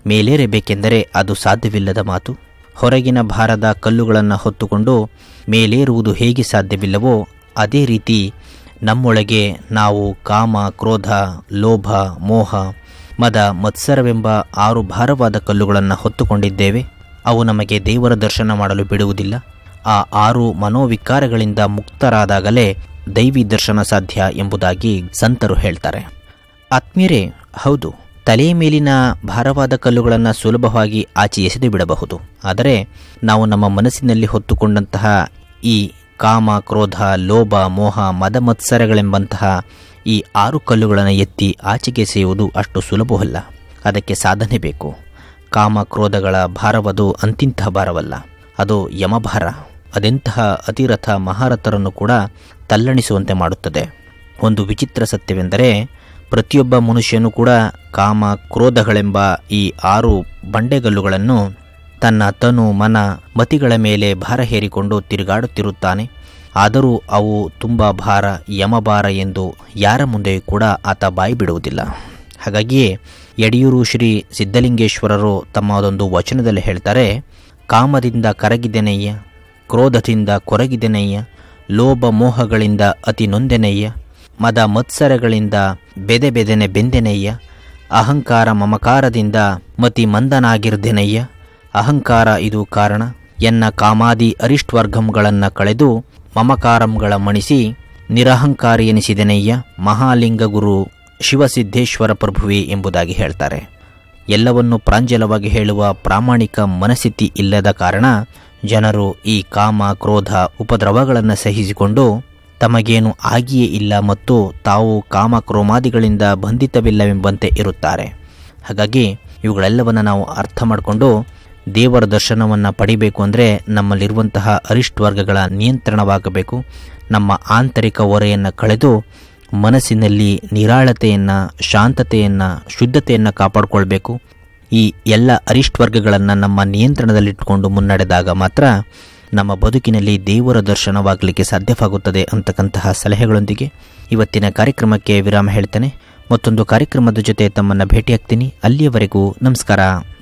ಮೇಲೇರಬೇಕೆಂದರೆ ಅದು ಸಾಧ್ಯವಿಲ್ಲದ ಮಾತು ಹೊರಗಿನ ಭಾರದ ಕಲ್ಲುಗಳನ್ನು ಹೊತ್ತುಕೊಂಡು ಮೇಲೇರುವುದು ಹೇಗೆ ಸಾಧ್ಯವಿಲ್ಲವೋ ಅದೇ ರೀತಿ ನಮ್ಮೊಳಗೆ ನಾವು ಕಾಮ ಕ್ರೋಧ ಲೋಭ ಮೋಹ ಮದ ಮತ್ಸರವೆಂಬ ಆರು ಭಾರವಾದ ಕಲ್ಲುಗಳನ್ನು ಹೊತ್ತುಕೊಂಡಿದ್ದೇವೆ ಅವು ನಮಗೆ ದೇವರ ದರ್ಶನ ಮಾಡಲು ಬಿಡುವುದಿಲ್ಲ ಆ ಆರು ಮನೋವಿಕಾರಗಳಿಂದ ಮುಕ್ತರಾದಾಗಲೇ ದೈವಿ ದರ್ಶನ ಸಾಧ್ಯ ಎಂಬುದಾಗಿ ಸಂತರು ಹೇಳ್ತಾರೆ ಆತ್ಮೀಯರೇ ಹೌದು ತಲೆಯ ಮೇಲಿನ ಭಾರವಾದ ಕಲ್ಲುಗಳನ್ನು ಸುಲಭವಾಗಿ ಆಚೆ ಎಸೆದು ಬಿಡಬಹುದು ಆದರೆ ನಾವು ನಮ್ಮ ಮನಸ್ಸಿನಲ್ಲಿ ಹೊತ್ತುಕೊಂಡಂತಹ ಈ ಕಾಮ ಕ್ರೋಧ ಲೋಭ ಮೋಹ ಮದ ಮತ್ಸರಗಳೆಂಬಂತಹ ಈ ಆರು ಕಲ್ಲುಗಳನ್ನು ಎತ್ತಿ ಆಚೆಗೆ ಎಸೆಯುವುದು ಅಷ್ಟು ಸುಲಭವಲ್ಲ ಅದಕ್ಕೆ ಸಾಧನೆ ಬೇಕು ಕಾಮ ಕ್ರೋಧಗಳ ಭಾರವದು ಅಂತಿಂತಹ ಭಾರವಲ್ಲ ಅದು ಯಮಭಾರ ಅದೆಂತಹ ಅತಿರಥ ಮಹಾರಥರನ್ನು ಕೂಡ ತಲ್ಲಣಿಸುವಂತೆ ಮಾಡುತ್ತದೆ ಒಂದು ವಿಚಿತ್ರ ಸತ್ಯವೆಂದರೆ ಪ್ರತಿಯೊಬ್ಬ ಮನುಷ್ಯನು ಕೂಡ ಕಾಮ ಕ್ರೋಧಗಳೆಂಬ ಈ ಆರು ಬಂಡೆಗಲ್ಲುಗಳನ್ನು ತನ್ನ ತನು ಮನ ಮತಿಗಳ ಮೇಲೆ ಭಾರ ಹೇರಿಕೊಂಡು ತಿರುಗಾಡುತ್ತಿರುತ್ತಾನೆ ಆದರೂ ಅವು ತುಂಬ ಭಾರ ಯಮಭಾರ ಎಂದು ಯಾರ ಮುಂದೆಯೂ ಕೂಡ ಆತ ಬಾಯಿ ಬಿಡುವುದಿಲ್ಲ ಹಾಗಾಗಿಯೇ ಯಡಿಯೂರು ಶ್ರೀ ಸಿದ್ಧಲಿಂಗೇಶ್ವರರು ತಮ್ಮ ಅದೊಂದು ವಚನದಲ್ಲಿ ಹೇಳ್ತಾರೆ ಕಾಮದಿಂದ ಕರಗಿದೆನಯ್ಯ ಕ್ರೋಧದಿಂದ ಕೊರಗಿದೆನಯ್ಯ ಲೋಭ ಮೋಹಗಳಿಂದ ಅತಿ ನೊಂದೆನಯ್ಯ ಮದ ಮತ್ಸರಗಳಿಂದ ಬೆದೆ ಬೆದೆನೆ ಬೆಂದೆನಯ್ಯ ಅಹಂಕಾರ ಮಮಕಾರದಿಂದ ಮತಿ ಮಂದನಾಗಿರ್ದೆನಯ್ಯ ಅಹಂಕಾರ ಇದು ಕಾರಣ ಎನ್ನ ಕಾಮಾದಿ ಅರಿಷ್ಟ್ವರ್ಗಂಗಳನ್ನು ಕಳೆದು ಮಮಕಾರಂಗಳ ಮಣಿಸಿ ನಿರಹಂಕಾರಿ ಎನಿಸಿದೆನಯ್ಯ ಮಹಾಲಿಂಗ ಗುರು ಶಿವಸಿದ್ದೇಶ್ವರ ಪ್ರಭುವೆ ಎಂಬುದಾಗಿ ಹೇಳ್ತಾರೆ ಎಲ್ಲವನ್ನು ಪ್ರಾಂಜಲವಾಗಿ ಹೇಳುವ ಪ್ರಾಮಾಣಿಕ ಮನಸ್ಥಿತಿ ಇಲ್ಲದ ಕಾರಣ ಜನರು ಈ ಕಾಮ ಕ್ರೋಧ ಉಪದ್ರವಗಳನ್ನು ಸಹಿಸಿಕೊಂಡು ತಮಗೇನು ಆಗಿಯೇ ಇಲ್ಲ ಮತ್ತು ತಾವು ಕಾಮ ಕ್ರೋಮಾದಿಗಳಿಂದ ಬಂಧಿತವಿಲ್ಲವೆಂಬಂತೆ ಇರುತ್ತಾರೆ ಹಾಗಾಗಿ ಇವುಗಳೆಲ್ಲವನ್ನು ನಾವು ಅರ್ಥ ಮಾಡಿಕೊಂಡು ದೇವರ ದರ್ಶನವನ್ನು ಪಡಿಬೇಕು ಅಂದರೆ ನಮ್ಮಲ್ಲಿರುವಂತಹ ಅರಿಷ್ಟ್ ವರ್ಗಗಳ ನಿಯಂತ್ರಣವಾಗಬೇಕು ನಮ್ಮ ಆಂತರಿಕ ಹೊರೆಯನ್ನು ಕಳೆದು ಮನಸ್ಸಿನಲ್ಲಿ ನಿರಾಳತೆಯನ್ನು ಶಾಂತತೆಯನ್ನು ಶುದ್ಧತೆಯನ್ನು ಕಾಪಾಡಿಕೊಳ್ಬೇಕು ಈ ಎಲ್ಲ ಅರಿಷ್ಟ್ ವರ್ಗಗಳನ್ನು ನಮ್ಮ ನಿಯಂತ್ರಣದಲ್ಲಿಟ್ಟುಕೊಂಡು ಮುನ್ನಡೆದಾಗ ಮಾತ್ರ ನಮ್ಮ ಬದುಕಿನಲ್ಲಿ ದೇವರ ದರ್ಶನವಾಗಲಿಕ್ಕೆ ಸಾಧ್ಯವಾಗುತ್ತದೆ ಅಂತಕ್ಕಂತಹ ಸಲಹೆಗಳೊಂದಿಗೆ ಇವತ್ತಿನ ಕಾರ್ಯಕ್ರಮಕ್ಕೆ ವಿರಾಮ ಹೇಳ್ತೇನೆ ಮತ್ತೊಂದು ಕಾರ್ಯಕ್ರಮದ ಜೊತೆ ತಮ್ಮನ್ನು ಭೇಟಿಯಾಗ್ತೀನಿ ಅಲ್ಲಿಯವರೆಗೂ ನಮಸ್ಕಾರ